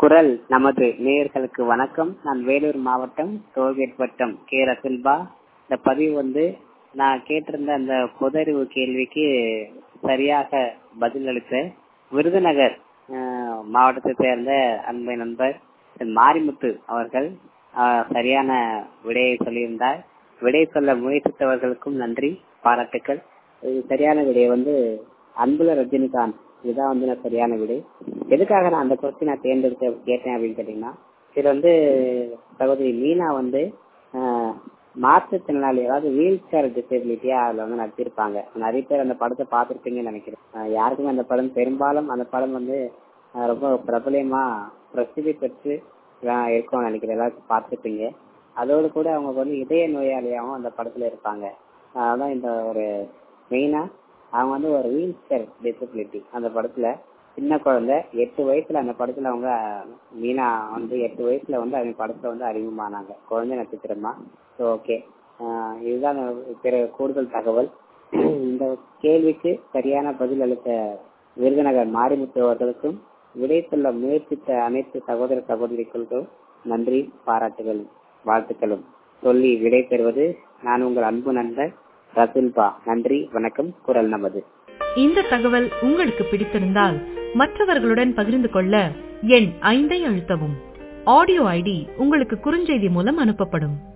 குரல் நமது நேயர்களுக்கு வணக்கம் நான் வேலூர் மாவட்டம் டோல்கேட் வட்டம் கே ரசில்பா இந்த பதிவு வந்து நான் கேட்டிருந்த அந்த பொதறிவு கேள்விக்கு சரியாக பதில் அளித்த விருதுநகர் அஹ், மாவட்டத்தை சேர்ந்த அன்பை நண்பர் திரு மாரிமுத்து அவர்கள் அஹ், சரியான விடையை சொல்லியிருந்தார் விடை சொல்ல முயற்சித்தவர்களுக்கும் நன்றி பாராட்டுக்கள் இது சரியான விடை வந்து அன்புல ரஜினிகாந்த் இதுதான் வந்து நான் சரியான விடை எதுக்காக நான் அந்த கொஸ்டினை தேர்ந்தெடுத்து கேட்டேன் அப்படின்னு கேட்டீங்கன்னா இதுல வந்து சகோதரி மீனா வந்து ஆஹ், மாற்றுத்திறனாளி அதாவது வீல் சேர் டிசபிலிட்டியா அதுல வந்து நடிச்சிருப்பாங்க நிறைய பேர் அந்த படத்தை பார்த்திருப்பீங்கன்னு நினைக்கிறேன் ஆஹ், யாருக்குமே அந்த படம் பெரும்பாலும் அந்த படம் வந்து ஆஹ், ரொம்ப பிரபலமா பிரசித்தி பெற்று ஆஹ், இருக்கும்னு நினைக்கிறேன் எல்லாரும் பார்த்திருப்பீங்க அதோடு கூட அவங்க வந்து இதய நோயாளியாகவும் அந்த படத்துல இருப்பாங்க அதான் இந்த ஒரு மெயினா அவங்க வந்து ஒரு வீல் சேர் டிசபிலிட்டி அந்த படத்துல சின்ன குழந்தை எட்டு வயசுல அந்த படத்துல அவங்க மீனா வந்து எட்டு வயசுல வந்து அவங்க படத்துல வந்து அறிமுகமானாங்க குழந்தை நட்சத்திரமா ஸோ ஓகே இதுதான் பிற கூடுதல் தகவல் இந்த கேள்விக்கு சரியான பதில் அளித்த விருதுநகர் மாரிமுத்து அவர்களுக்கும் விடை சொல்ல முயற்சித்த அனைத்து சகோதர சகோதரிகளுக்கும் நன்றி பாராட்டுகள் வாழ்த்துக்களும் சொல்லி விடை பெறுவது நான் உங்கள் அன்பு நண்பர் ரசுல்பா நன்றி வணக்கம் குரல் நமது இந்த தகவல் உங்களுக்கு பிடித்திருந்தால் மற்றவர்களுடன் பகிர்ந்து கொள்ள எண் ஐந்தை அழுத்தவும் ஆடியோ ஐடி உங்களுக்கு குறுஞ்செய்தி மூலம் அனுப்பப்படும்